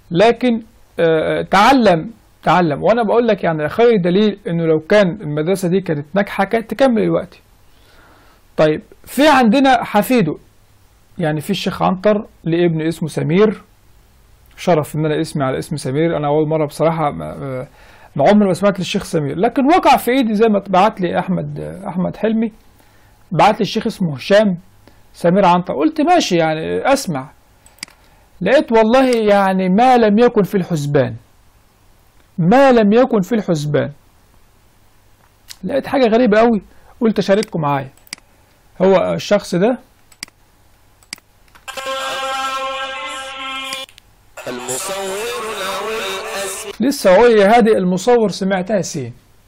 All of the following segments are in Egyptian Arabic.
لكن آه، تعلم تعلم وانا بقول لك يعني خير دليل انه لو كان المدرسه دي كانت ناجحه كانت تكمل الوقت طيب في عندنا حفيده يعني في الشيخ عنتر لابن اسمه سمير شرف ان انا اسمي على اسم سمير انا اول مره بصراحه ما ما عمري ما سمعت للشيخ سمير لكن وقع في ايدي زي ما بعت لي احمد احمد حلمي بعت لي الشيخ اسمه هشام سمير عنتر قلت ماشي يعني اسمع لقيت والله يعني ما لم يكن في الحسبان ما لم يكن في الحسبان لقيت حاجة غريبة قوي قلت أشارككم معايا هو الشخص ده المصور له الأسماء لسه هو هادي المصور سمعتها سين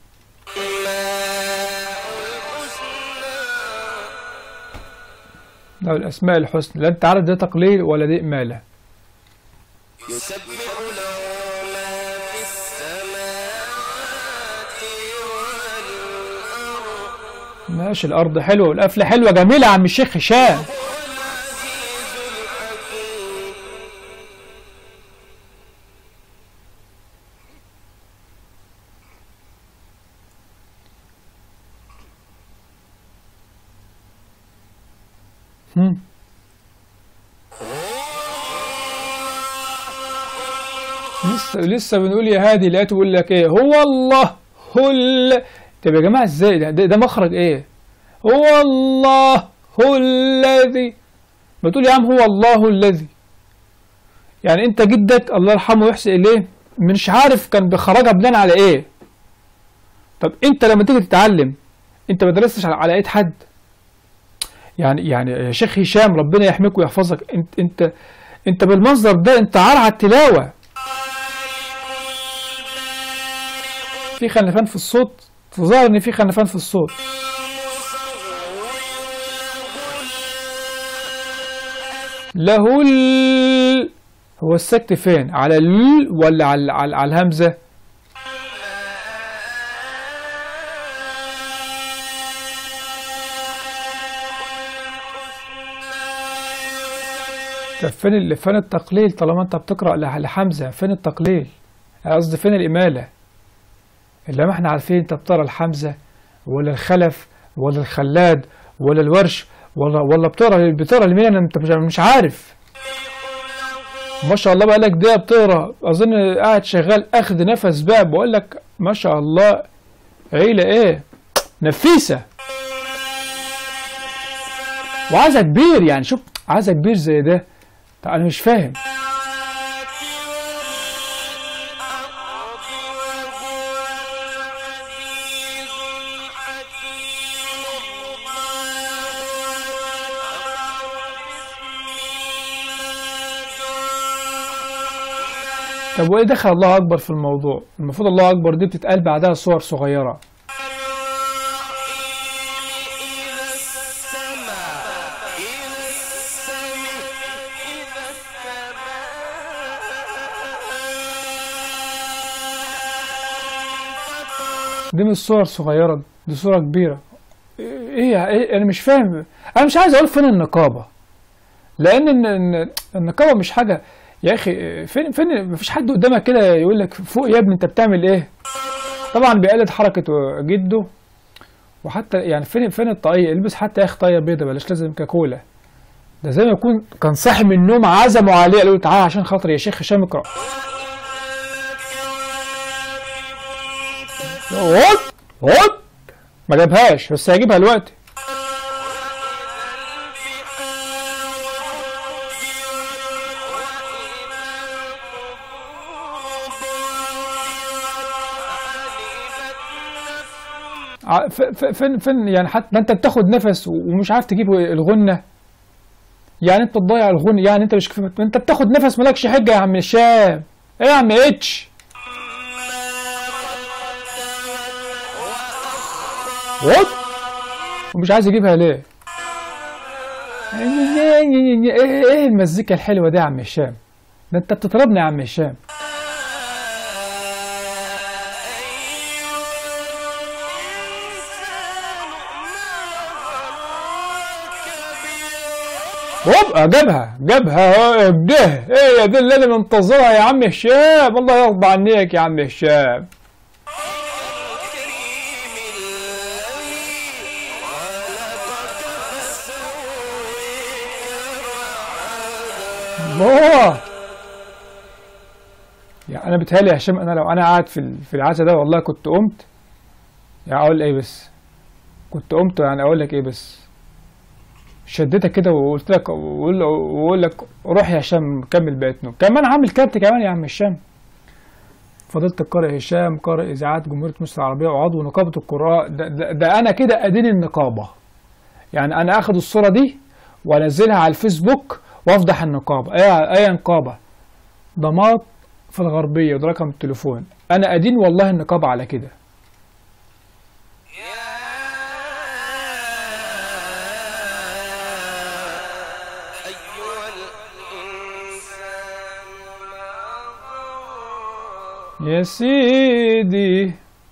الحسنى له الأسماء الحسنى لا أنت عارف ده تقليل ولا دي إمالة يسبح له ما في السماوات والأرض ماشي الأرض حلوة والقفلة حلوة جميلة يا عم الشيخ هشام العزيز الحكيم هم. لسه لسه بنقول يا هادي لقيته بيقول لك ايه هو الله هو ال... طب يا جماعه ازاي ده, ده, ده مخرج ايه هو الله هو الذي ما تقول يا عم هو الله الذي يعني انت جدك الله يرحمه ويحسن اليه مش عارف كان بيخرجها بناء على ايه طب انت لما تيجي تتعلم انت ما درستش على على ايد حد يعني يعني يا شيخ هشام ربنا يحميك ويحفظك انت انت انت بالمنظر ده انت عار على التلاوه في خلفان في الصوت تظاهر ان في خلفان في الصوت له ال هو السكت فين على ال ولا على على, على الهمزه طب فين ال- فين التقليل طالما انت بتقرا لح- لحمزه فين التقليل قصدي فين الاماله اللي ما احنا عارفين انت بتقرا الحمزه ولا الخلف ولا الخلاد ولا الورش ولا ولا بتقرا بتقرا لمين انت مش مش عارف ما شاء الله بقالك دقيقه بتقرا اظن قاعد شغال اخد نفس بقى بقول لك ما شاء الله عيله ايه نفيسه وعايزه كبير يعني شوف عايزه كبير زي ده طب انا مش فاهم طب وايه دخل الله اكبر في الموضوع المفروض الله اكبر دي بتتقال بعدها صور صغيره إذا السماء إذا السماء إذا السماء دي مش صور صغيرة دي صورة كبيرة ايه ايه انا مش فاهم انا مش عايز اقول فين النقابة لان إن- إن النقابة مش حاجة يا اخي فين فين مفيش حد قدامك كده يقول لك فوق يا ابني انت بتعمل ايه طبعا بيقلد حركة جده وحتى يعني فين فين الطاقية البس حتى يا اخي طاقية بيضة بلاش لازم كاكولا ده زي ما يكون كان صاحي من النوم عزموا عليه قالوا له تعالى عشان خاطر يا شيخ هشام اقرا هوب هوب ما جابهاش بس هيجيبها دلوقتي ع- ف- ف- فين فين يعني حتى ما انت بتاخد نفس ومش عارف تجيب الغنة يعني انت تضيع الغنة يعني انت مش كف- انت بتاخد نفس مالكش حجة يا عم هشام ايه يا عم اتش وات ومش عايز يجيبها ليه ايه ايه المزيكا الحلوة دي يا عم هشام ده انت بتطربني يا عم هشام هوب آه، جابها جابها آه، ده ايه دي اللي انا منتظرها يا عم هشام الله يرضى عنيك يا عم هشام الكريم الذي خلقك فسويك الله يعني انا بتهيألي يا هشام انا لو انا قاعد في ال- في العزا ده والله كنت قمت يعني اقول ايه بس كنت قمت يعني اقول لك ايه بس شدتك كده وقلت لك وأقول وأقول لك روح يا هشام كمل بقيت نوم كمان عامل كارت كمان يا عم هشام فضيلة القارئ هشام قارئ إذاعات جمهورية مصر العربية وعضو نقابة القراء ده, ده, ده أنا كده أدين النقابة يعني أنا آخد الصورة دي وأنزلها على الفيسبوك وأفضح النقابة أي أي نقابة ضمات في الغربية وده رقم التليفون أنا أدين والله النقابة على كده أيها الإنسان ما غرك يا سيدي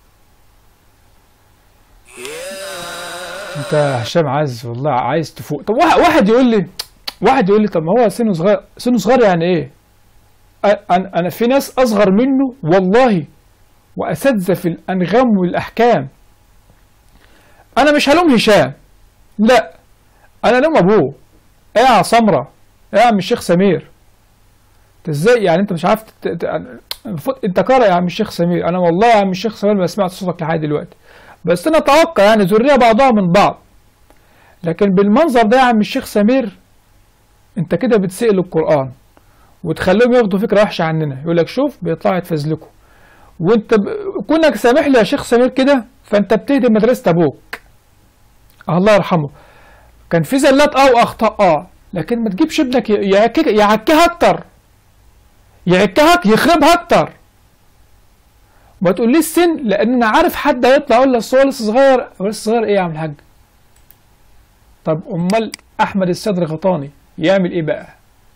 انت يا هشام عايز والله عايز تفوق طب واحد واحد يقول لي واحد يقول لي طب ما هو سنه صغير سنه صغير يعني ايه أ- انا انا في ناس اصغر منه والله واساتذه في الانغام والاحكام انا مش هلوم هشام لا انا لوم ابوه ايه يا سمره ايه يا عم الشيخ سمير انت ازاي يعني انت مش عارف ت- ت- المفروض انت قارئ يا عم الشيخ سمير انا والله يا عم الشيخ سمير ما سمعت صوتك لحد دلوقتي بس انا اتوقع يعني ذريه بعضها من بعض لكن بالمنظر ده يا عم الشيخ سمير انت كده بتسئل القران وتخليهم ياخدوا فكره وحشه عننا يقول لك شوف بيطلعوا يتفزلكوا وانت ب... كونك سامح لي يا شيخ سمير كده فانت بتهدم مدرسه ابوك الله يرحمه كان في زلات اه واخطاء اه لكن ما تجيبش ابنك ي- يعكك يعكها اكتر يعكها يخربها اكتر ما تقوليش السن لان انا عارف حد هيطلع يقول لك أصل هو لسه صغير هو لسه صغير ايه يا عم الحاج طب امال احمد الصدر غطاني يعمل ايه بقى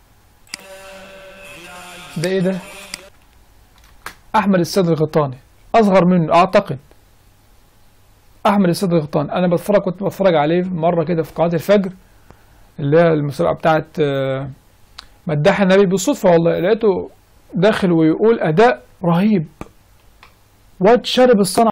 ده ايه ده احمد الصدر غطاني اصغر منه اعتقد احمد الصدر غطاني انا بتفرج كنت بتفرج عليه مره كده في قناه الفجر اللي هي المسابقه بتاعت آه، مداح النبي بالصدفه والله لقيته داخل ويقول اداء رهيب واد شارب الصنعه